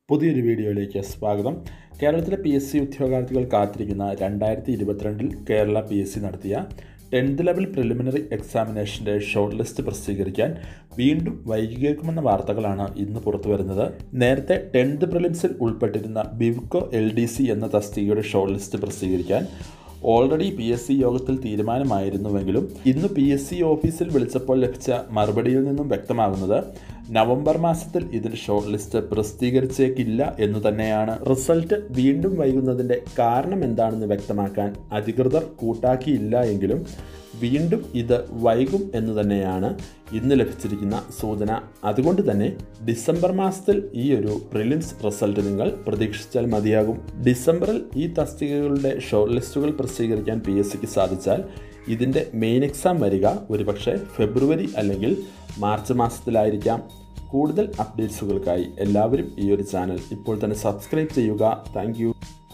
പുതിയൊരു വീഡിയോയിലേക്ക് സ്വാഗതം കേരളത്തിലെ പി എസ് സി ഉദ്യോഗാർത്ഥികൾ കാത്തിരിക്കുന്ന രണ്ടായിരത്തി ഇരുപത്തിരണ്ടിൽ കേരള പി എസ് സി നടത്തിയ ടെൻത്ത് ലെവൽ പ്രിലിമിനറി എക്സാമിനേഷൻ്റെ ഷോർട്ട് ലിസ്റ്റ് പ്രസിദ്ധീകരിക്കാൻ വീണ്ടും വൈകിയേക്കുമെന്ന വാർത്തകളാണ് ഇന്ന് പുറത്തു വരുന്നത് നേരത്തെ ടെൻത്ത് പ്രിലിംസിൽ ഉൾപ്പെട്ടിരുന്ന ബിവ്കോ എൽ ഡി സി എന്ന തസ്തികയുടെ ഷോർട്ട് ലിസ്റ്റ് പ്രസിദ്ധീകരിക്കാൻ ഓൾറെഡി പി എസ് സി യോഗത്തിൽ തീരുമാനമായിരുന്നുവെങ്കിലും ഇന്ന് പി എസ് സി ഓഫീസിൽ വിളിച്ചപ്പോൾ ലഭിച്ച മറുപടിയിൽ നിന്നും വ്യക്തമാകുന്നത് നവംബർ മാസത്തിൽ ഇതിൻ്റെ ഷോർട്ട് ലിസ്റ്റ് പ്രസിദ്ധീകരിച്ചേക്കില്ല എന്നു തന്നെയാണ് റിസൾട്ട് വീണ്ടും വൈകുന്നതിൻ്റെ കാരണം എന്താണെന്ന് വ്യക്തമാക്കാൻ അധികൃതർ കൂട്ടാക്കിയില്ല എങ്കിലും വീണ്ടും ഇത് വൈകും എന്ന് തന്നെയാണ് ഇന്ന് ലഭിച്ചിരിക്കുന്ന സൂചന അതുകൊണ്ട് തന്നെ ഡിസംബർ മാസത്തിൽ ഈ ഒരു പ്രിലിംസ് റിസൾട്ട് നിങ്ങൾ പ്രതീക്ഷിച്ചാൽ മതിയാകും ഡിസംബറിൽ ഈ തസ്തികകളുടെ ഷോർട്ട് ലിസ്റ്റുകൾ പ്രസിദ്ധീകരിക്കാൻ പി എസ് സിക്ക് സാധിച്ചാൽ ഇതിൻ്റെ മെയിൻ എക്സാം വരിക ഒരുപക്ഷെ ഫെബ്രുവരി അല്ലെങ്കിൽ മാർച്ച് മാസത്തിലായിരിക്കാം കൂടുതൽ അപ്ഡേറ്റ്സുകൾക്കായി എല്ലാവരും ഈ ഒരു ചാനൽ ഇപ്പോൾ തന്നെ സബ്സ്ക്രൈബ് ചെയ്യുക താങ്ക്